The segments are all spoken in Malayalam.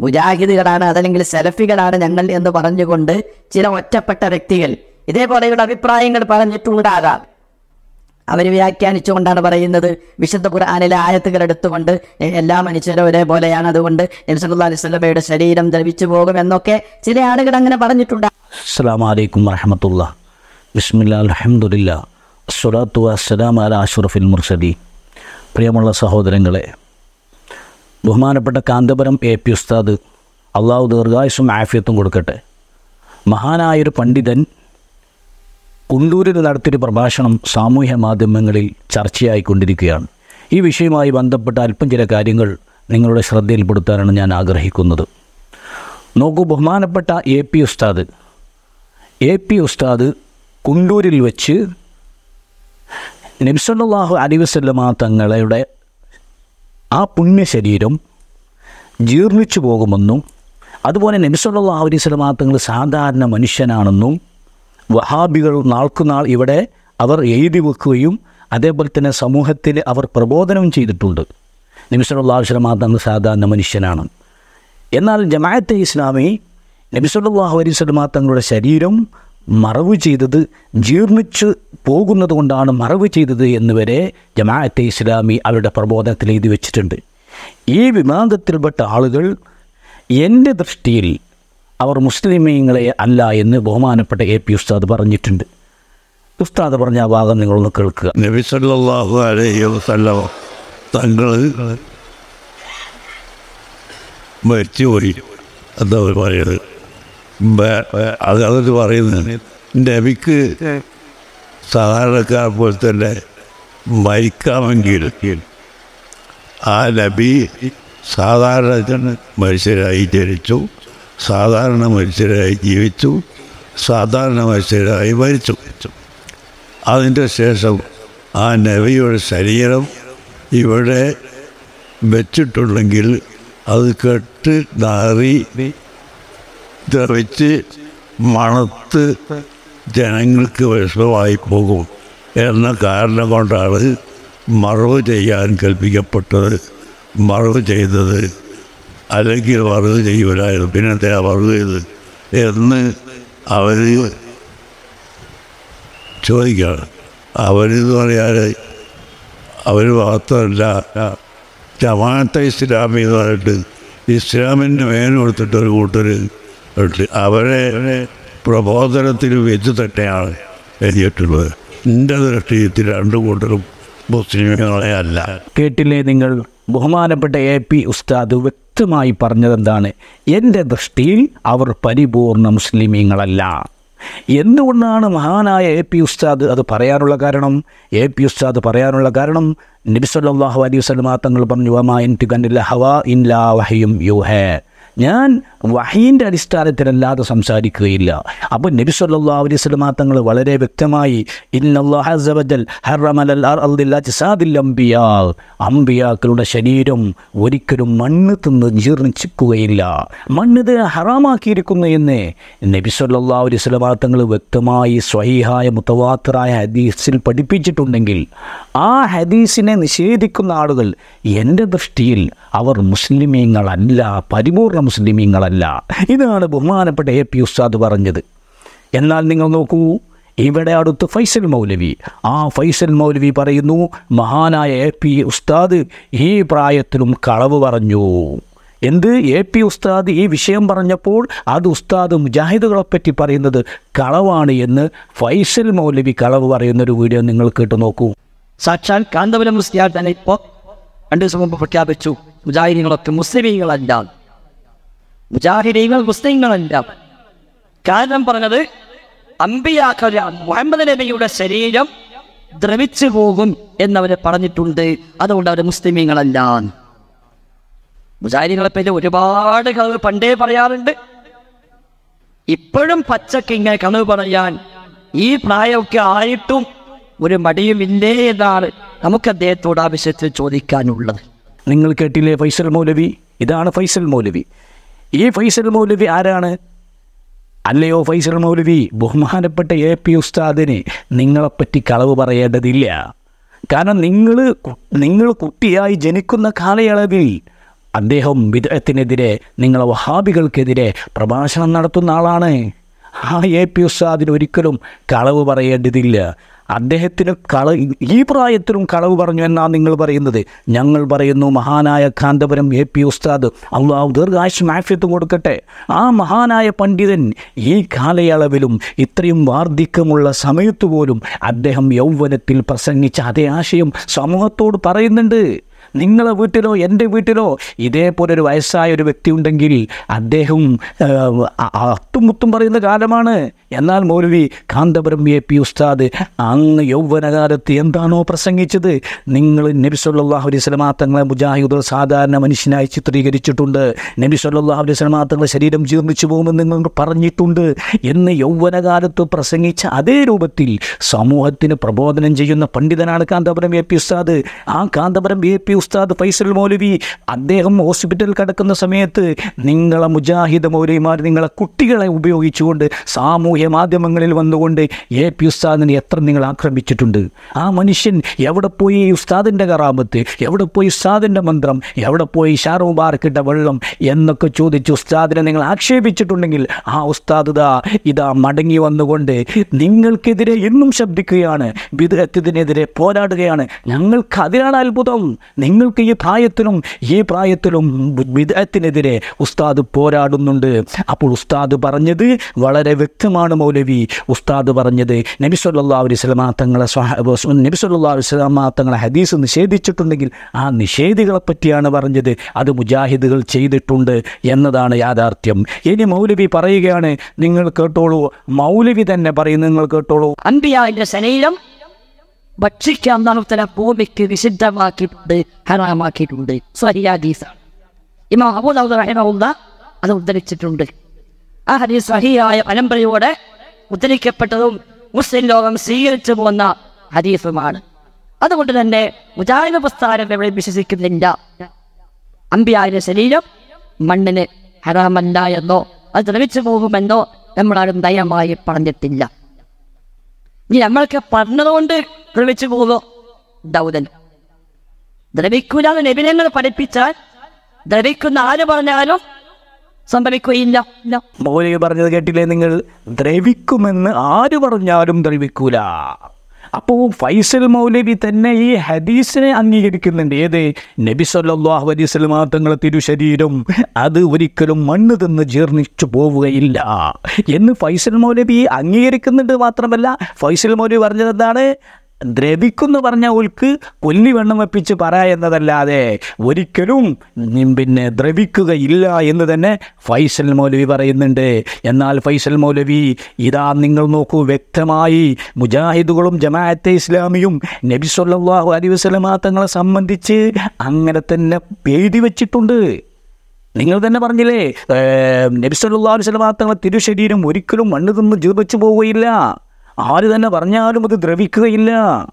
മുജാഹിദുകളാണ് അതല്ലെങ്കിൽ സെലഫികളാണ് ഞങ്ങൾ എന്ന് പറഞ്ഞുകൊണ്ട് ചില ഒറ്റപ്പെട്ട വ്യക്തികൾ ഇതേപോലെയുള്ള അഭിപ്രായങ്ങൾ പറഞ്ഞിട്ടുണ്ടാകാം അവർ വ്യാഖ്യാനിച്ചുകൊണ്ടാണ് പറയുന്നത് വിശുദ്ധ ഖുർആാനിലെ ആയത്തുകൾ എടുത്തുകൊണ്ട് എ- എല്ലാ മനുഷ്യരും ഒരേപോലെയാണ് അതുകൊണ്ട് നബിസല്ലാ അലൈഹി സ്വലമയുടെ ശരീരം ദ്രവിച്ചു പോകും എന്നൊക്കെ ചില ആളുകൾ അങ്ങനെ പറഞ്ഞിട്ടുണ്ട് അസ്സാം വലൈക്കും വരഹമത്തുള്ള ബിസ്മില്ല അലഹമുല്ല അസ്വലാത്തു വസ്സലാം അല അഷറഫിൽ മുർസലി പ്രിയമുള്ള സഹോദരങ്ങളെ ബഹുമാനപ്പെട്ട കാന്തപുരം എ പി ഉസ്താദ് അള്ളാഹു ദീർഘായുസും ആഫിയത്തും കൊടുക്കട്ടെ മഹാനായൊരു പണ്ഡിതൻ കുണ്ടൂരിൽ നടത്തിയൊരു പ്രഭാഷണം സാമൂഹ്യ മാധ്യമങ്ങളിൽ ചർച്ചയായിക്കൊണ്ടിരിക്കുകയാണ് ഈ വിഷയവുമായി ബന്ധപ്പെട്ട അല്പം ചില കാര്യങ്ങൾ നിങ്ങളുടെ ശ്രദ്ധയിൽപ്പെടുത്താനാണ് ഞാൻ ആഗ്രഹിക്കുന്നത് നോക്കൂ ബഹുമാനപ്പെട്ട എ പി ഉസ്താദ് എ പി ഉസ്താദ് കുണ്ടൂരിൽ വെച്ച് നബ്സല്ലാഹു അലി വസല്ലമ തങ്ങളുടെ ആ പുണ്യ ശരീരം ജീർണിച്ചു പോകുമെന്നും അതുപോലെ നബിസല്ലാഹു അലൈഹി സ്വലമാ തങ്ങൾ സാധാരണ മനുഷ്യനാണെന്നും വഹാബികൾ നാൾക്കുനാൾ ഇവിടെ അവർ എഴുതി വെക്കുകയും അതേപോലെ തന്നെ സമൂഹത്തിൽ അവർ പ്രബോധനം ചെയ്തിട്ടുണ്ട് നബിസല്ലാഹു സ്വലമാ തങ്ങൾ സാധാരണ മനുഷ്യനാണ് എന്നാൽ ജമാഅത്തെ ഇസ്ലാമി നബിസല്ലാഹു അലൈഹി സ്വലമാ തങ്ങളുടെ ശരീരം മറവ് ചെയ്തത് ജീർണിച്ച് പോകുന്നത് കൊണ്ടാണ് മറവ് ചെയ്തത് എന്നുവരെ ജമാഅത്തെ ഇസ്ലാമി അവരുടെ പ്രബോധനത്തിൽ എഴുതി വെച്ചിട്ടുണ്ട് ഈ വിഭാഗത്തിൽപ്പെട്ട ആളുകൾ എൻ്റെ ദൃഷ്ടിയിൽ അവർ മുസ്ലിമീങ്ങളെ അല്ല എന്ന് ബഹുമാനപ്പെട്ട എ പി ഉസ്താദ് പറഞ്ഞിട്ടുണ്ട് ഉസ്താദ് പറഞ്ഞ ആ ഭാഗം നിങ്ങളൊന്ന് കേൾക്കുക നബി സല്ലല്ലാഹു അലൈഹി വസല്ലം തങ്ങൾ മരിച്ചുപോയി എന്താ അവർ പറയുന്നത് ബ- അത് അവർ പറയുന്നത് നബിക്ക് സാധാരണക്കാർ പോലെ തന്നെ മരിക്കാമെങ്കിൽ ആ നബി സാധാരണ ജന മനുഷ്യരായി ജനിച്ചു സാധാരണ മനുഷ്യരായി ജീവിച്ചു സാധാരണ മനുഷ്യരായി മരിച്ചു അതിൻ്റെ ശേഷം ആ നബിയുടെ ശരീരം ഇവിടെ വെച്ചിട്ടുണ്ടെങ്കിൽ അത് കെട്ട് നാറി ദ്രവിച്ച് മണത്ത് ജനങ്ങൾക്ക് വിഷമമായി പോകും എന്ന കാരണം കൊണ്ടാണ് മറവ് ചെയ്യാൻ കൽപ്പിക്കപ്പെട്ടത് മറവ് ചെയ്തത് അല്ലെങ്കിൽ മറവ് ചെയ്യൂലായിരുന്നു പിന്നെ എന്തിനാ മറവ് ചെയ്തത് എന്ന് അവർ ചോദിക്കുകയാണ് അവരെന്ന് പറഞ്ഞാൽ അവർ മാത്രമല്ല ജമാഅത്തെ ഇസ്ലാമി എന്ന് പറഞ്ഞിട്ട് ഇസ്ലാമിൻ്റെ മേൽ കൊടുത്തിട്ട് ഒരു കൂട്ടർ ഉണ്ട് അവരെ പ്രബോധനത്തിൽ വെച്ച് തന്നെയാണ് എഴുതിയിട്ടുള്ളത് എൻ്റെ ദൃഷ്ടിയിൽ രണ്ട് കൂട്ടരും മുസ്ലിങ്ങളെ അല്ല കേട്ടില്ലേ നിങ്ങൾ ബഹുമാനപ്പെട്ട എ പി ഉസ്താദ് വ്യക്തമായി പറഞ്ഞതെന്താണ് എൻ്റെ ദൃഷ്ടിയിൽ അവർ പരിപൂർണ മുസ്ലിമീങ്ങളല്ല എന്തുകൊണ്ടാണ് മഹാനായ എ പി ഉസ്താദ് അത് പറയാനുള്ള കാരണം എ പി ഉസ്താദ് പറയാനുള്ള കാരണം നബിസ്വല്ലാഹു അലൈഹി വസ്ലമാ തങ്ങൾ പറഞ്ഞു വമാ എനിക്ക് കണ്ടില്ല ഹവാ ഇൻലാ വഹയും യുഹേ ഞാൻ വഹീൻ്റെ അടിസ്ഥാനത്തിലല്ലാതെ സംസാരിക്കുകയില്ല അപ്പോൾ നബി സല്ലല്ലാഹു അലൈഹി വസല്ലമ തങ്ങൾ വളരെ വ്യക്തമായി ഇന്നല്ലാഹ അസ്സ വജൽ ഹറമലൽ അർദിൽ അജ്സാദിൽ അംബിയാ അംബിയാക്കളുടെ ശരീരം ഒരിക്കലും മണ്ണ് തിന്ന് ജീർണിച്ചിക്കുകയില്ല മണ്ണ് ഇത് ഹറാമാക്കിയിരിക്കുന്നു എന്ന് നബി സല്ലല്ലാഹു അലൈഹി വസല്ലമ തങ്ങൾ വ്യക്തമായി സ്വഹീഹായ മുത്തവാത്തറായ ഹദീസിൽ പഠിപ്പിച്ചിട്ടുണ്ടെങ്കിൽ ആ ഹദീസിനെ നിഷേധിക്കുന്ന ആളുകൾ എൻ്റെ ദൃഷ്ടിയിൽ അവർ മുസ്ലിമീങ്ങളല്ല പരിപൂർണ മുസ്ലിമീങ്ങളല്ല ഇതാണ് ബഹുമാനപ്പെട്ട എ പി ഉസ്താദ് പറഞ്ഞത് എന്നാൽ നിങ്ങൾ നോക്കൂ ഇവിടെ അടുത്ത് ഫൈസൽ മൗലവി ആ ഫൈസൽ മൗലവി പറയുന്നു മഹാനായ എ പി ഉസ്താദ് ഈ പ്രായത്തിലും കളവ് പറഞ്ഞു എന്ത് എ പി ഉസ്താദ് ഈ വിഷയം പറഞ്ഞപ്പോൾ അത് ഉസ്താദ് മുജാഹിദുകളെപ്പറ്റി പറയുന്നത് കളവാണ് എന്ന് ഫൈസൽ മൗലവി കളവ് പറയുന്ന ഒരു വീഡിയോ നിങ്ങൾ കേട്ട് നോക്കൂ സാക്ഷാൽ കാന്തപുരം മുസ്ലിയാർ തന്നെ ഇപ്പോൾ രണ്ടു ദിവസം മുമ്പ് പ്രഖ്യാപിച്ചു മുജാഹിദീങ്ങളൊക്കെ മുസ്ലിമീങ്ങളല്ല മുജാഹിദീങ്ങൾ മുസ്ലിങ്ങളല്ല കാരണം പറഞ്ഞത് അമ്പിയാക്കൾ മുഹമ്മദ് നബിയുടെ ശരീരം ദ്രവിച്ചു പോകും എന്നവർ പറഞ്ഞിട്ടുണ്ട് അതുകൊണ്ട് അവർ മുസ്ലിമീങ്ങളല്ല മുജാഹിദീങ്ങളെ പറ്റി ഒരുപാട് കളവ് പണ്ടേ പറയാറുണ്ട് ഇപ്പോഴും പച്ചക്ക് ഇങ്ങനെ കളവ് പറയാൻ ഈ പ്രായമൊക്കെ ആയിട്ടും ഒരു മടിയുമില്ലേ എന്നാണ് നമുക്ക് അദ്ദേഹത്തോട് ആ വിഷയത്തിൽ ചോദിക്കാനുള്ളത് നിങ്ങൾ കേട്ടില്ലേ ഫൈസൽ മൗലവി ഇതാണ് ഫൈസൽ മൗലവി ഈ ഫൈസൽ മൗലവി ആരാണ് അല്ലയോ ഫൈസൽ മൗലവി ബഹുമാനപ്പെട്ട എ പി ഉസ്താദിന് നിങ്ങളെപ്പറ്റി കളവ് പറയേണ്ടതില്ല കാരണം നിങ്ങൾ കു- നിങ്ങൾ കുട്ടിയായി ജനിക്കുന്ന കാലയളവിൽ അദ്ദേഹം വിദഗ്ധത്തിനെതിരെ നിങ്ങളെ വഹാബികൾക്കെതിരെ പ്രഭാഷണം നടത്തുന്ന ആളാണ് ആ എ പി ഉസ്താദിന് ഒരിക്കലും കളവ് പറയേണ്ടതില്ല അദ്ദേഹത്തിന് കള ഈ പ്രായത്തിലും കളവ് പറഞ്ഞു എന്നാണ് നിങ്ങൾ പറയുന്നത് ഞങ്ങൾ പറയുന്നു മഹാനായ കാന്തപുരം എ പി ഉസ്താദ് അള്ളാഹു ദീർഘായുഷ് മാഫ്യത്തും കൊടുക്കട്ടെ ആ മഹാനായ പണ്ഡിതൻ ഈ കാലയളവിലും ഇത്രയും വാർദ്ധക്യമുള്ള സമയത്ത് പോലും അദ്ദേഹം യൗവനത്തിൽ പ്രസംഗിച്ച അതേ ആശയം സമൂഹത്തോട് പറയുന്നുണ്ട് നിങ്ങളെ വീട്ടിലോ എൻ്റെ വീട്ടിലോ ഇതേപോലെ ഒരു വയസ്സായ ഒരു വ്യക്തി ഉണ്ടെങ്കിൽ അദ്ദേഹം ഏഹ്, അ- അത്തും മുത്തും പറയുന്ന കാലമാണ് എന്നാൽ മൗലവി കാന്തപുരം എ പി ഉസ്താദ് അങ്ങ് യൗവനകാലത്ത് എന്താണോ പ്രസംഗിച്ചത് നിങ്ങൾ നബി സല്ലല്ലാഹു അലൈഹി വസല്ലമ തങ്ങളെ മുജാഹിദ് സാധാരണ മനുഷ്യനായി ചിത്രീകരിച്ചിട്ടുണ്ട് നബി സല്ലല്ലാഹു അലൈഹി വസല്ലമ തങ്ങളെ ശരീരം ജീർണിച്ചു പോകുമെന്ന് നിങ്ങൾ പറഞ്ഞിട്ടുണ്ട് എന്ന് യൗവനകാലത്ത് പ്രസംഗിച്ച അതേ രൂപത്തിൽ സമൂഹത്തിന് പ്രബോധനം ചെയ്യുന്ന പണ്ഡിതനാണ് കാന്തപുരം എ പി ഉസ്താദ് ആ കാന്തപുരം എ പി ഉസ്താദ് ഫൈസൽ മൗലവി അദ്ദേഹം ഹോസ്പിറ്റലിൽ കിടക്കുന്ന സമയത്ത് നിങ്ങളെ മുജാഹിദ് മൗലവിമാർ നിങ്ങളെ കുട്ടികളെ ഉപയോഗിച്ചുകൊണ്ട് സാമൂഹ്യ മാധ്യമങ്ങളിൽ വന്നുകൊണ്ട് എ പി ഉസ്താദിനെ എത്ര നിങ്ങൾ ആക്രമിച്ചിട്ടുണ്ട് ആ മനുഷ്യൻ എവിടെ പോയി ഈ ഉസ്താദിൻ്റെ കറാമത്ത് എവിടെ പോയി ഉസ്താദിൻ്റെ മന്ത്രം എവിടെ പോയി ഷാറു മുബാറക്കിട്ട വെള്ളം എന്നൊക്കെ ചോദിച്ച് ഉസ്താദിനെ നിങ്ങൾ ആക്ഷേപിച്ചിട്ടുണ്ടെങ്കിൽ ആ ഉസ്താദ് ഇതാ ഇതാ മടങ്ങി വന്നുകൊണ്ട് നിങ്ങൾക്കെതിരെ എന്നും ശബ്ദിക്കുകയാണ് വിദഗ്ധത്തിനെതിരെ പോരാടുകയാണ് ഞങ്ങൾക്ക് അതിനാണ് അത്ഭുതം നിങ്ങൾക്ക് ഈ പ്രായത്തിലും ഈ പ്രായത്തിലും വിദഗ്ധത്തിനെതിരെ ഉസ്താദ് പോരാടുന്നുണ്ട് അപ്പോൾ ഉസ്താദ് പറഞ്ഞത് വളരെ വ്യക്തമാണ് മൗലവി ഉസ്താദ് പറഞ്ഞത് നബി സല്ലല്ലാഹു അലൈഹി വസല്ലമ തങ്ങളെ സ്വഹ- നബി സല്ലല്ലാഹു അലൈഹി വസല്ലമ തങ്ങളെ ഹദീസ് നിഷേധിച്ചിട്ടുണ്ടെങ്കിൽ ആ നിഷേധികളെ പറ്റിയാണ് പറഞ്ഞത് അത് മുജാഹിദുകൾ ചെയ്തിട്ടുണ്ട് എന്നതാണ് യാഥാർത്ഥ്യം ഇനി മൗലവി പറയുകയാണ് നിങ്ങൾ കേട്ടോളൂ മൗലവി തന്നെ പറയുന്നത് നിങ്ങൾ കേട്ടോളൂ അമ്പിയാവിന്റെ ശരീരം ഭക്ഷിക്കാൻ തല ഭൂമിക്ക് നിഷിദ്ധമാക്കിയിട്ടുണ്ട് ഹറാമാക്കിയിട്ടുണ്ട് സഹിയാദീസാണ് ഇമാ അബൂദാവൂദ് റഹിമഹുല്ല അത് ഉദ്ധരിച്ചിട്ടുണ്ട് ആ ഹദീസ് സഹിയായ പരമ്പരയോടെ ഉദ്ധരിക്കപ്പെട്ടതും മുസ്ലിം ലോകം സ്വീകരിച്ചു പോകുന്ന ഹദീസുമാണ് അതുകൊണ്ട് തന്നെ മുജാഹിദ് പ്രസ്ഥാനം എവിടെ വിശ്വസിക്കുന്നില്ല അമ്പിയാരുടെ ശരീരം മണ്ണിന് ഹറാമല്ല എന്നോ അത് ദ്രവിച്ചു പോകുമെന്നോ നമ്മളാരും ദയമായി പറഞ്ഞിട്ടില്ല ഇനി നമ്മൾക്ക് പറഞ്ഞതുകൊണ്ട് ദ്രവിച്ചു പോകുമോ ദൗതൻ ദ്രവിക്കൂലെന്ന് നബിനങ്ങൾ പഠിപ്പിച്ചാൽ ദ്രവിക്കുന്ന ആര് പറഞ്ഞാലും സംഭവിക്കുകയില്ല ഇല്ല മൗലവി പറഞ്ഞത് കേട്ടില്ലേ നിങ്ങൾ ദ്രവിക്കുമെന്ന് ആര് പറഞ്ഞാലും ദ്രവിക്കൂല അപ്പോൾ ഫൈസൽ മൗലവി തന്നെ ഈ ഹദീസിനെ അംഗീകരിക്കുന്നുണ്ട് ഏത് നബി സല്ലല്ലാഹു അലൈഹി വസല്ലമ തങ്ങളെ തിരുശരീരം അത് ഒരിക്കലും മണ്ണ് തിന്ന് ജീർണിച്ചു പോവുകയില്ല എന്ന് ഫൈസൽ മൗലവി അംഗീകരിക്കുന്നുണ്ട് മാത്രമല്ല ഫൈസൽ മൗലവി പറഞ്ഞത് എന്താണ് ദ്രവിക്കുന്നു പറഞ്ഞ ഓൾക്ക് കൊല്ലി വെള്ളം വെപ്പിച്ച് പറ എന്നതല്ലാതെ ഒരിക്കലും ഉം, പിന്നെ ദ്രവിക്കുകയില്ല എന്ന് തന്നെ ഫൈസൽ മൗലവി പറയുന്നുണ്ട് എന്നാൽ ഫൈസൽ മൗലവി ഇതാ നിങ്ങൾ നോക്കൂ വ്യക്തമായി മുജാഹിദുകളും ജമാഅത്തെ ഇസ്ലാമിയും നബി സല്ലല്ലാഹു അലൈഹി വസല്ലമ തങ്ങളെ സംബന്ധിച്ച് അങ്ങനെ തന്നെ എഴുതി വച്ചിട്ടുണ്ട് നിങ്ങൾ തന്നെ പറഞ്ഞില്ലേ ഏർ, നബി സല്ലല്ലാഹു അലൈഹി വസല്ലമ തങ്ങളെ തിരുശരീരം ഒരിക്കലും മണ്ണ് തിന്ന് ജീർണിച്ചു പോവുകയില്ല ആര് തന്നെ പറഞ്ഞാലും അത് ദ്രവിക്കുകയില്ല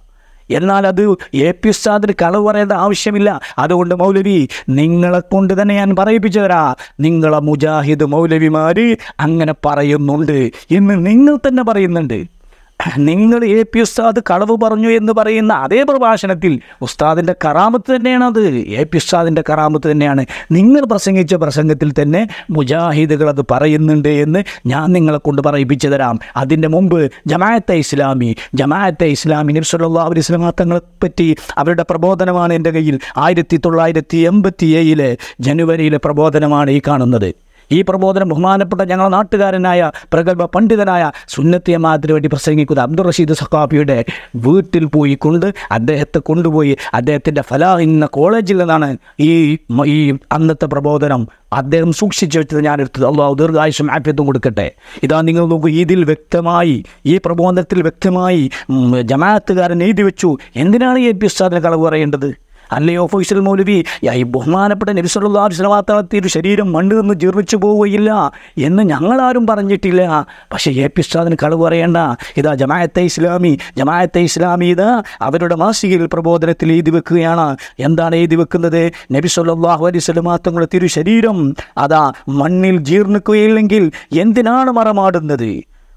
എന്നാൽ അത് എ പി ഉസ്താദിന് കളവ് പറയേണ്ട ആവശ്യമില്ല അതുകൊണ്ട് മൗലവി നിങ്ങളെ കൊണ്ട് തന്നെ ഞാൻ പറയിപ്പിച്ചു തരാ നിങ്ങളെ മുജാഹിദ് മൗലവിമാർ അങ്ങനെ പറയുന്നുണ്ട് എന്ന് നിങ്ങൾ തന്നെ പറയുന്നുണ്ട് നിങ്ങൾ എ പി ഉസ്താദ് കളവ് പറഞ്ഞു എന്ന് പറയുന്ന അതേ പ്രഭാഷണത്തിൽ ഉസ്താദിൻ്റെ കറാമത്ത് തന്നെയാണ് അത് എ പി ഉസ്താദിൻ്റെ കറാമത്ത് തന്നെയാണ് നിങ്ങൾ പ്രസംഗിച്ച പ്രസംഗത്തിൽ തന്നെ മുജാഹിദുകൾ അത് പറയുന്നുണ്ട് എന്ന് ഞാൻ നിങ്ങളെ കൊണ്ട് പറയിപ്പിച്ചു തരാം അതിൻ്റെ മുമ്പ് ജമാഅത്തെ ഇസ്ലാമി ജമാഅത്തെ ഇസ്ലാമി നബ്സല്ലാ അലൈഹി സ്വലാം തങ്ങളെ പറ്റി അവരുടെ പ്രബോധനമാണ് എൻ്റെ കയ്യിൽ ആയിരത്തി തൊള്ളായിരത്തി എൺപത്തി ഏഴിലെ ജനുവരിയിലെ പ്രബോധനമാണ് ഈ കാണുന്നത് ഈ പ്രബോധനം ബഹുമാനപ്പെട്ട ഞങ്ങളുടെ നാട്ടുകാരനായ പ്രഗത്ഭ പണ്ഡിതനായ സുന്നത്തി അമാത്തിന് വേണ്ടി പ്രസംഗിക്കുന്ന അബ്ദുൾ റഷീദ് സഖാഫിയുടെ വീട്ടിൽ പോയി കൊണ്ട് അദ്ദേഹത്തെ കൊണ്ടുപോയി അദ്ദേഹത്തിൻ്റെ ഫലാ എന്ന കോളേജിൽ നിന്നാണ് ഈ മ- ഈ അന്നത്തെ പ്രബോധനം അദ്ദേഹം സൂക്ഷിച്ചു വെച്ചത് ഞാൻ എടുത്തത് അള്ളാഹു ദീർഘായുഷം ആപ്യത്വം കൊടുക്കട്ടെ ഇതാ നിങ്ങൾ നോക്കൂ ഇതിൽ വ്യക്തമായി ഈ പ്രബോധനത്തിൽ വ്യക്തമായി ഉം, ജമാഅത്തുകാരൻ എഴുതി വെച്ചു എന്തിനാണ് ഈ എ പി ഉസ്താദിനെ കളവ് പറയേണ്ടത് അല്ലയോ ഫൈസൽ മൗലവി യാ, ഈ ബഹുമാനപ്പെട്ട നബിസ്വല്ലാസ്ലമാത്താളത്തിയൊരു ശരീരം മണ്ണ് നിന്ന് ജീർണിച്ചു പോവുകയില്ല എന്ന് ഞങ്ങളാരും പറഞ്ഞിട്ടില്ല പക്ഷേ എ പി ഉസ്താദിന് കളവ് പറയേണ്ട ഇതാ ജമാഅത്തെ ഇസ്ലാമി ജമാഅത്തെ ഇസ്ലാമി ഇതാ അവരുടെ മാസികയിൽ പ്രബോധനത്തിൽ എഴുതി വെക്കുകയാണ് എന്താണ് എഴുതി വെക്കുന്നത് നബി സല്ലല്ലാഹു അലൈഹി വസല്ലമ തങ്ങളുടെ തിരു ശരീരം അതാ മണ്ണിൽ ജീർണിക്കുകയില്ലെങ്കിൽ എന്തിനാണ് മറമാടുന്നത്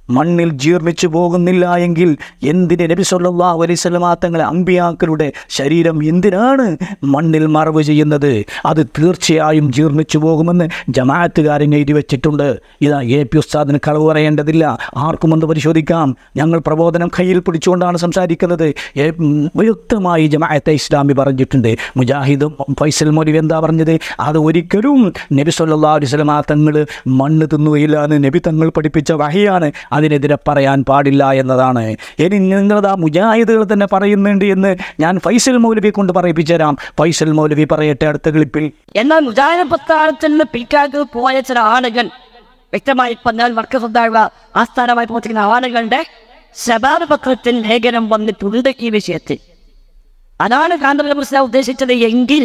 മണ്ണിൽ ജീർണിച്ചു പോകുന്നില്ല എങ്കിൽ എന്തിന് നബി സല്ലല്ലാഹു അലൈഹി വസല്ലമ തങ്ങളെ അമ്പിയാക്കളുടെ ശരീരം എന്തിനാണ് മണ്ണിൽ മറവ് ചെയ്യുന്നത് അത് തീർച്ചയായും ജീർണിച്ചു പോകുമെന്ന് ജമാഅത്തുകാരൻ എഴുതി വെച്ചിട്ടുണ്ട് ഇതാ എ പി ഉസ്താദിന് കളവ് പറയേണ്ടതില്ല ആർക്കും ഒന്ന് പരിശോധിക്കാം ഞങ്ങൾ പ്രബോധനം കയ്യിൽ പിടിച്ചുകൊണ്ടാണ് സംസാരിക്കുന്നത് ഏ, ഉം, വ്യക്തമായി ജമാഅത്തെ ഇസ്ലാമി പറഞ്ഞിട്ടുണ്ട് മുജാഹിദും ഫൈസൽ മൗലവി എന്താ പറഞ്ഞത് അത് ഒരിക്കലും നബി സല്ലല്ലാഹു അലൈഹി വസല്ലമ തങ്ങൾ മണ്ണ് തിന്നുകയില്ല എന്ന് നബി തങ്ങൾ പഠിപ്പിച്ച വഹിയാണ് അതിനെതിരെ പറയാൻ പാടില്ല എന്നതാണ് ഇനി നിങ്ങളതാ മുജാഹിദുകൾ തന്നെ പറയുന്നുണ്ട് എന്ന് ഞാൻ ഫൈസൽ മൗലവി കൊണ്ട് പറയിപ്പിച്ചു തരാം ഫൈസൽ മൗലവി പറയട്ടെ അടുത്ത ക്ലിപ്പിൽ എന്നാൽ മുജാഹിദ് പ്രസ്ഥാനത്തിൽ നിന്ന് പിൽക്കാലത്ത് പോയ ചില ആളുകൾ വ്യക്തമായി പറഞ്ഞാൽ വർക്കസുദ്ധായുള്ള ആസ്ഥാനമായി പ്രവർത്തിക്കുന്ന ആളുകളുടെ ശബാദ പത്രത്തിൽ ലേഖനം വന്നിട്ടുണ്ട് ഈ വിഷയത്തിൽ അതാണ് കാന്തപുര പ്രശ്നം ഉദ്ദേശിച്ചത് എങ്കിൽ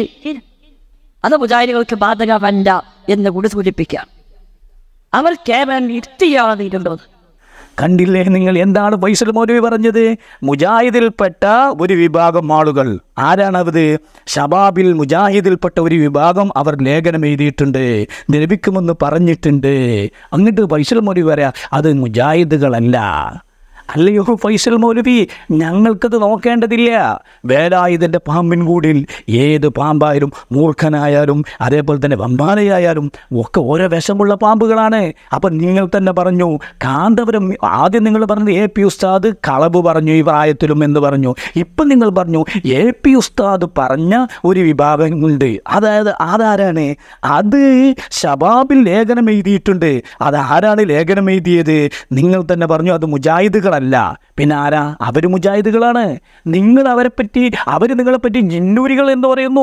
അത് മുജാഹിദികൾക്ക് ബാധകമല്ല എന്ന് കൂടി സൂചിപ്പിക്കാം അവർ കേവലം യുക്തിയാണ് ഇരുന്നത് കണ്ടില്ലേ നിങ്ങൾ എന്താണ് ഫൈസൽ മൗലവി പറഞ്ഞത് മുജാഹിദിൽപ്പെട്ട ഒരു വിഭാഗം ആളുകൾ ആരാണത് ഷബാബിൽ മുജാഹിദിൽപ്പെട്ട ഒരു വിഭാഗം അവർ ലേഖനം എഴുതിയിട്ടുണ്ട് ഇത് ലഭിക്കുമെന്ന് പറഞ്ഞിട്ടുണ്ട് എന്നിട്ട് ഫൈസൽ മൗലവി പറയാ അത് മുജാഹിദുകളല്ല അല്ലയോ ഫൈസൽ മൗലവി ഞങ്ങൾക്കത് നോക്കേണ്ടതില്ല വേലായുധൻ്റെ പാമ്പിൻ കൂടിൽ ഏത് പാമ്പായാലും മൂർഖനായാലും അതേപോലെ തന്നെ വമ്പാനയായാലും ഒക്കെ ഓരോ വിഷമുള്ള പാമ്പുകളാണ് അപ്പം നിങ്ങൾ തന്നെ പറഞ്ഞു കാന്തപുരം ആദ്യം നിങ്ങൾ പറഞ്ഞു എ പി ഉസ്താദ് കളവ് പറഞ്ഞു ഈ പ്രായത്തിലും എന്ന് പറഞ്ഞു ഇപ്പം നിങ്ങൾ പറഞ്ഞു എ പി ഉസ്താദ് പറഞ്ഞ ഒരു വിഭാഗമുണ്ട് അതായത് അതാരാണ് അത് ഷബാബിൽ ലേഖനം എഴുതിയിട്ടുണ്ട് അത് ആരാണ് ലേഖനം എഴുതിയത് നിങ്ങൾ തന്നെ പറഞ്ഞു അത് മുജാഹിദുകളല്ല പിന്നെ ആരാ അവർ മുജാഹിദുകളാണ് നിങ്ങൾ അവരെ പറ്റി അവർ നിങ്ങളെ പറ്റി ജിന്നൂരികൾ എന്ന് പറയുന്നു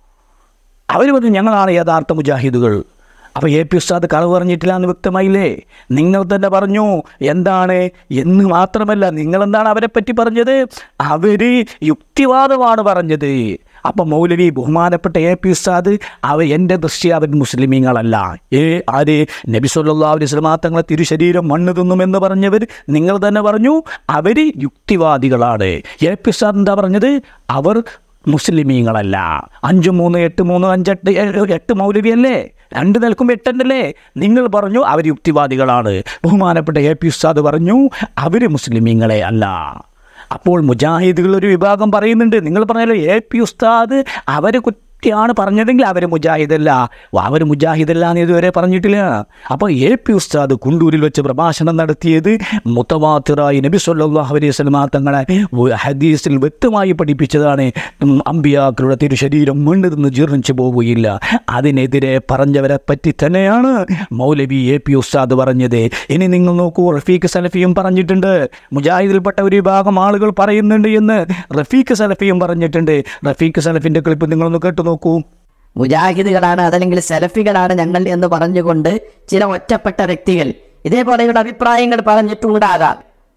അവർ പറഞ്ഞു ഞങ്ങളാണ് യഥാർത്ഥ മുജാഹിദുകൾ അപ്പോൾ എ പി ഉസ്താദ് കളവ് പറഞ്ഞിട്ടില്ല എന്ന് വ്യക്തമായില്ലേ നിങ്ങൾ തന്നെ പറഞ്ഞു എന്താണ് എന്ന് മാത്രമല്ല നിങ്ങളെന്താണ് അവരെ പറ്റി പറഞ്ഞത് അവർ യുക്തിവാദമാണ് പറഞ്ഞത് അപ്പം മൗലവി ബഹുമാനപ്പെട്ട എ പി ഉസ്താദ് അവ എൻ്റെ ദൃഷ്ടി അവർ മുസ്ലിമീങ്ങളല്ല ഏ ആര് നബി സല്ലല്ലാഹു അലൈഹി വസല്ലമ തങ്ങളെ തിരുശരീരം മണ്ണ് തിന്നുമെന്ന് പറഞ്ഞവർ നിങ്ങൾ തന്നെ പറഞ്ഞു അവർ യുക്തിവാദികളാണ് എ പി ഉസ്താദ് എന്താ പറഞ്ഞത് അവർ മുസ്ലിമീങ്ങളല്ല അഞ്ച് മൂന്ന് എട്ട് മൂന്ന് അഞ്ചെട്ട് ഏ- എട്ട് മൗലവിയല്ലേ രണ്ട് നിൽക്കും എട്ടുണ്ടല്ലേ നിങ്ങൾ പറഞ്ഞു അവർ യുക്തിവാദികളാണ് ബഹുമാനപ്പെട്ട എ പി ഉസ്താദ് പറഞ്ഞു അവർ മുസ്ലിമീങ്ങളെ അല്ല അപ്പോൾ മുജാഹിദുകൾ ഒരു വിഭാഗം പറയുന്നുണ്ട് നിങ്ങൾ പറഞ്ഞാലോ എ പി ഉസ്താദ് അവർ കുറ്റിയാണ് പറഞ്ഞതെങ്കിൽ അവർ മുജാഹിദല്ല അവർ മുജാഹിദല്ല എന്ന് ഇതുവരെ പറഞ്ഞിട്ടില്ല അപ്പോൾ എ പി ഉസ്താദ് കുണ്ടൂരിൽ വെച്ച് പ്രഭാഷണം നടത്തിയത് മുത്തവാത്തിറായി നബി സല്ലല്ലാഹു അലൈഹി വസല്ലമ തങ്ങളെ ഹദീസിൽ വ്യക്തമായി പഠിപ്പിച്ചതാണ് ഉം, അമ്പിയാക്കളുടെ തിരുശരീരം മണ്ണ് നിന്ന് ജീർണിച്ചു പോവുകയില്ല അതിനെതിരെ പറഞ്ഞവരെ പറ്റി തന്നെയാണ് മൗലവി എ പി ഉസ്താദ് പറഞ്ഞത് ഇനി നിങ്ങൾ നോക്കൂ റഫീഖ് സലഫിയും പറഞ്ഞിട്ടുണ്ട് മുജാഹിദിൽപ്പെട്ട ഒരു വിഭാഗം ആളുകൾ പറയുന്നുണ്ട് എന്ന് റഫീഖ് സലഫിയും പറഞ്ഞിട്ടുണ്ട് റഫീഖ് സലഫിൻ്റെ ക്ലിപ്പ് നിങ്ങളൊന്ന് കേട്ടു നോക്കൂ മുജാഹിദുകളാണ് അതല്ലെങ്കിൽ സെലഫികളാണ് ഞങ്ങൾ എന്ന് പറഞ്ഞുകൊണ്ട് ചില ഒറ്റപ്പെട്ട വ്യക്തികൾ ഇതേപോലെയുള്ള അഭിപ്രായങ്ങൾ പറഞ്ഞിട്ടുണ്ടാകാം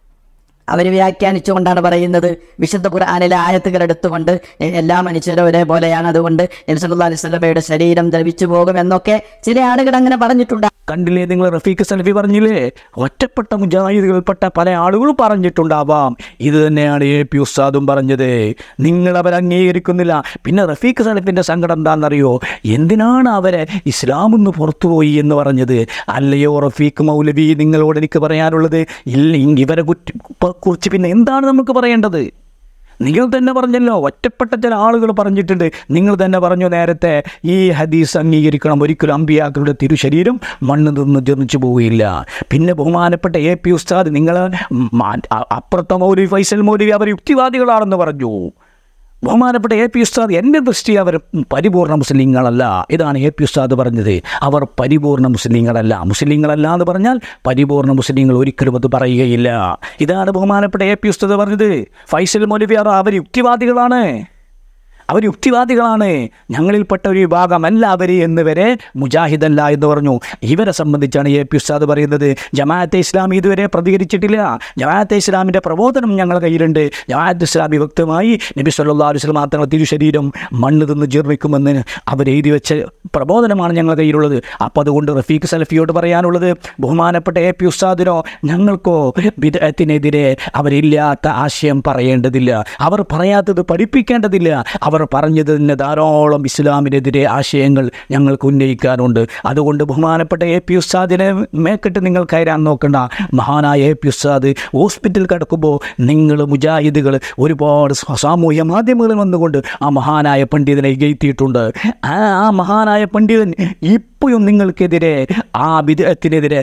അവർ വ്യാഖ്യാനിച്ചുകൊണ്ടാണ് പറയുന്നത് വിശുദ്ധ ഖുർആാനിലെ ആയത്തുകൾ എടുത്തുകൊണ്ട് എ- എല്ലാ മനുഷ്യരും ഒരേപോലെയാണ് അതുകൊണ്ട് നബിസല്ലാ അലൈഹി സ്വലമയുടെ ശരീരം ദ്രവിച്ചു പോകും എന്നൊക്കെ ചില ആളുകൾ അങ്ങനെ പറഞ്ഞിട്ടുണ്ട് കണ്ടില്ലേ നിങ്ങൾ റഫീഖ് സലഫി പറഞ്ഞില്ലേ ഒറ്റപ്പെട്ട മുജാഹിദുകൾപ്പെട്ട പല ആളുകളും പറഞ്ഞിട്ടുണ്ടാവാം ഇത് തന്നെയാണ് എ പി ഉസ്താദും പറഞ്ഞത് നിങ്ങൾ അവരെ അംഗീകരിക്കുന്നില്ല പിന്നെ റഫീഖ് സലഫിൻ്റെ സങ്കടം എന്താണെന്നറിയോ എന്തിനാണ് അവരെ ഇസ്ലാമിൽ നിന്ന് പുറത്തുപോയി എന്ന് പറഞ്ഞത് അല്ലയോ റഫീഖ് മൗലവി നിങ്ങളോട് എനിക്ക് പറയാനുള്ളത് ഇല്ല ഇവരെ കുറ്റി പ- കുറിച്ച് പിന്നെ എന്താണ് നമുക്ക് പറയേണ്ടത് നിങ്ങൾ തന്നെ പറഞ്ഞല്ലോ ഒറ്റപ്പെട്ട ചില ആളുകൾ പറഞ്ഞിട്ടുണ്ട് നിങ്ങൾ തന്നെ പറഞ്ഞു നേരത്തെ ഈ ഹദീസ് അംഗീകരിക്കണം ഒരിക്കലും അമ്പിയാക്കളുടെ തിരുശരീരം മണ്ണ് നിന്ന് ജീർണിച്ചു പോവുകയില്ല പിന്നെ ബഹുമാനപ്പെട്ട എ പി ഉസ്താദ് നിങ്ങൾ അപ്പുറത്തെ മൗലവി ഫൈസൽ മൗലവി അവർ യുക്തിവാദികളാണെന്ന് പറഞ്ഞു ബഹുമാനപ്പെട്ട എ പി ഉസ്താദ് എൻ്റെ ദൃഷ്ടി അവർ പരിപൂർണ മുസ്ലിങ്ങളല്ല ഇതാണ് എ പി ഉസ്താദ് പറഞ്ഞത് അവർ പരിപൂർണ മുസ്ലിങ്ങളല്ല മുസ്ലിങ്ങളല്ല എന്ന് പറഞ്ഞാൽ പരിപൂർണ മുസ്ലിങ്ങൾ ഒരിക്കലും അത് പറയുകയില്ല ഇതാണ് ബഹുമാനപ്പെട്ട എ പി ഉസ്താദ് പറഞ്ഞത് ഫൈസൽ മൗലവിയാർ അവർ യുക്തിവാദികളാണ് അവർ യുക്തിവാദികളാണ് ഞങ്ങളിൽപ്പെട്ട ഒരു വിഭാഗമല്ല അവർ എന്ന് വരെ മുജാഹിദല്ല എന്ന് പറഞ്ഞു ഇവരെ സംബന്ധിച്ചാണ് എ പി ഉസ്താദ് പറയുന്നത് ജമാഅത്തെ ഇസ്ലാമി ഇതുവരെ പ്രതികരിച്ചിട്ടില്ല ജമാഅത്തെ ഇസ്ലാമിൻ്റെ പ്രബോധനം ഞങ്ങളുടെ കയ്യിലുണ്ട് ജമാഅത്ത് ഇസ്ലാമി വ്യക്തമായി നബി സല്ലല്ലാഹു അലൈഹി വസല്ലം തങ്ങളുടെ തിരുശരീരം മണ്ണ് തിന്ന് ജീർണിക്കുമെന്ന് അവർ എഴുതി വെച്ച പ്രബോധനമാണ് ഞങ്ങളുടെ കയ്യിലുള്ളത് അപ്പോൾ അതുകൊണ്ട് റഫീഖ് സലഫിയോട് പറയാനുള്ളത് ബഹുമാനപ്പെട്ട എ പി ഉസ്താദിനോ ഞങ്ങൾക്കോ ബിദഅത്തിനെതിരെ അവരില്ലാത്ത ആശയം പറയേണ്ടതില്ല അവർ പറയാത്തത് പഠിപ്പിക്കേണ്ടതില്ല അവർ അവർ പറഞ്ഞത് തന്നെ ധാരാളം ഇസ്ലാമിനെതിരെ ആശയങ്ങൾ ഞങ്ങൾക്ക് ഉന്നയിക്കാനുണ്ട് അതുകൊണ്ട് ബഹുമാനപ്പെട്ട എ പി ഉസ്താദിനെ മേക്കിട്ട് നിങ്ങൾ കയറാൻ നോക്കണ്ട മഹാനായ എ പി ഉസ്താദ് ഹോസ്പിറ്റൽ കിടക്കുമ്പോൾ നിങ്ങൾ മുജാഹിദുകൾ ഒരുപാട് സ- സാമൂഹ്യ മാധ്യമങ്ങളിൽ വന്നുകൊണ്ട് ആ മഹാനായ പണ്ഡിതനെ ഇകഴ്ത്തിയിട്ടുണ്ട് ആ ആ മഹാനായ പണ്ഡിതൻ ഇപ്പോഴും നിങ്ങൾക്കെതിരെ ആ വിദേഹത്തിനെതിരെ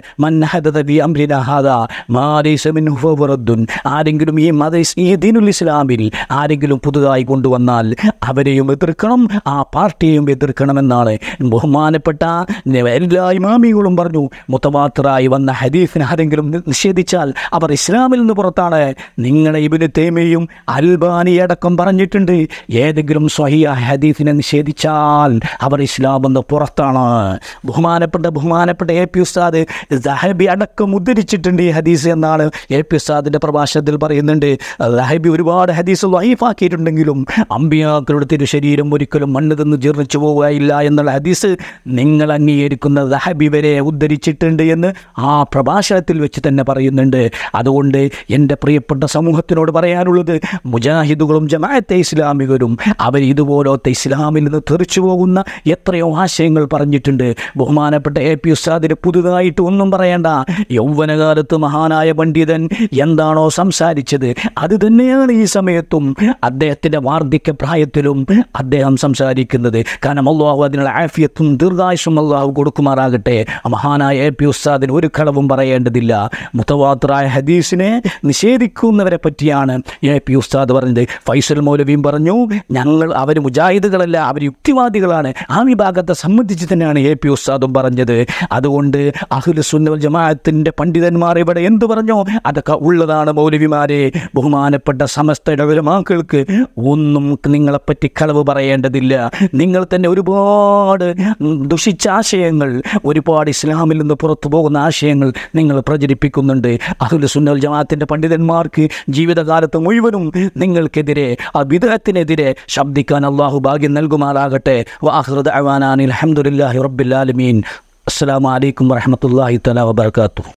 ആരെങ്കിലും ഈ മത ഈ ദീനുൽ ഇസ്ലാമിൽ ആരെങ്കിലും പുതുതായി കൊണ്ടുവന്നാൽ അവരെയും എതിർക്കണം ആ പാർട്ടിയെയും എതിർക്കണമെന്നാണ് ബഹുമാനപ്പെട്ട എല്ലാ ഇമാമികളും പറഞ്ഞു മുത്തവാത്തറായി വന്ന ഹദീഫിന് ആരെങ്കിലും നി- നിഷേധിച്ചാൽ അവർ ഇസ്ലാമിൽ നിന്ന് പുറത്താണ് നിങ്ങളെ ഇബിന് തേമയും അൽബാനി അടക്കം പറഞ്ഞിട്ടുണ്ട് ഏതെങ്കിലും സ്വഹിയ ഹദീഫിനെ നിഷേധിച്ചാൽ അവർ ഇസ്ലാം എന്ന് പുറത്താണ് ബഹുമാനപ്പെട്ട ബഹുമാനപ്പെട്ട എ പി ഉസ്താദ് ദഹബി അടക്കം ഉദ്ധരിച്ചിട്ടുണ്ട് ഈ ഹദീസ് എന്നാണ് എ പി ഉസ്താദിൻ്റെ പ്രഭാഷണത്തിൽ പറയുന്നുണ്ട് ദഹബി ഒരുപാട് ഹദീസ് വൈഫാക്കിയിട്ടുണ്ടെങ്കിലും അമ്പിയാക്കളുടെ തിരുശരീരം ഒരിക്കലും മണ്ണ് തിന്ന് ജീർണിച്ചു പോവുകയില്ല എന്നുള്ള ഹദീസ് നിങ്ങൾ അംഗീകരിക്കുന്ന ദഹബി വരെ ഉദ്ധരിച്ചിട്ടുണ്ട് എന്ന് ആ പ്രഭാഷണത്തിൽ വെച്ച് തന്നെ പറയുന്നുണ്ട് അതുകൊണ്ട് എൻ്റെ പ്രിയപ്പെട്ട സമൂഹത്തിനോട് പറയാനുള്ളത് മുജാഹിദുകളും ജമാഅത്തെ ഇസ്ലാമികരും അവർ ഇതുപോലത്തെ ഇസ്ലാമിൽ നിന്ന് തെറിച്ചു പോകുന്ന എത്രയോ ആശയങ്ങൾ പറഞ്ഞിട്ടുണ്ട് ബഹുമാനപ്പെട്ട എ പി ഉസ്താദിന് പുതുതായിട്ട് ഒന്നും പറയേണ്ട യൗവനകാലത്ത് മഹാനായ പണ്ഡിതൻ എന്താണോ സംസാരിച്ചത് അത് തന്നെയാണ് ഈ സമയത്തും അദ്ദേഹത്തിൻ്റെ വാർദ്ധക്യ പ്രായത്തിലും അദ്ദേഹം സംസാരിക്കുന്നത് കാരണം അള്ളാഹു അതിനുള്ള ആഫിയത്തും ദീർഘായുസും അള്ളാഹു കൊടുക്കുമാറാകട്ടെ മഹാനായ എ പി ഉസ്താദിന് ഒരു കളവും പറയേണ്ടതില്ല മുത്തവാത്തറായ ഹദീസിനെ നിഷേധിക്കുന്നവരെ പറ്റിയാണ് എ പി ഉസ്താദ് പറഞ്ഞത് ഫൈസൽ മൗലവിയും പറഞ്ഞു ഞങ്ങൾ അവർ മുജാഹിദുകളല്ല അവർ യുക്തിവാദികളാണ് ആ വിഭാഗത്തെ സംബന്ധിച്ച് തന്നെയാണ് എ പി ഉസ്താദും പറഞ്ഞത് അതുകൊണ്ട് അഹുൽ സുന്നൽ ജമാഅത്തിൻ്റെ പണ്ഡിതന്മാർ ഇവിടെ എന്ത് പറഞ്ഞോ അതൊക്കെ ഉള്ളതാണ് മൗലവിമാരെ ബഹുമാനപ്പെട്ട സമസ്ത ഇടവലമാക്കൾക്ക് ഒന്നും നിങ്ങളെപ്പറ്റി കളവ് പറയേണ്ടതില്ല നിങ്ങൾ തന്നെ ഒരുപാട് ദുഷിച്ച ആശയങ്ങൾ ഒരുപാട് ഇസ്ലാമിൽ നിന്ന് പുറത്തു പോകുന്ന ആശയങ്ങൾ നിങ്ങൾ പ്രചരിപ്പിക്കുന്നുണ്ട് അഹുൽ സുന്നൽ ജമാഅത്തിൻ്റെ പണ്ഡിതന്മാർക്ക് ജീവിതകാലത്ത് മുഴുവനും നിങ്ങൾക്കെതിരെ ആ വിദഗ്ധത്തിനെതിരെ ശബ്ദിക്കാൻ അള്ളാഹു ഭാഗ്യം നൽകുമാറാകട്ടെ വാഹൃദ് അവാനാൻ അലഹമുല്ലാഹി റബ്ബിൽ ആലമീൻ അസ്സാം വലൈക്കും വറഹമത്തല്ലാഹി തല വബർക്കാത്തു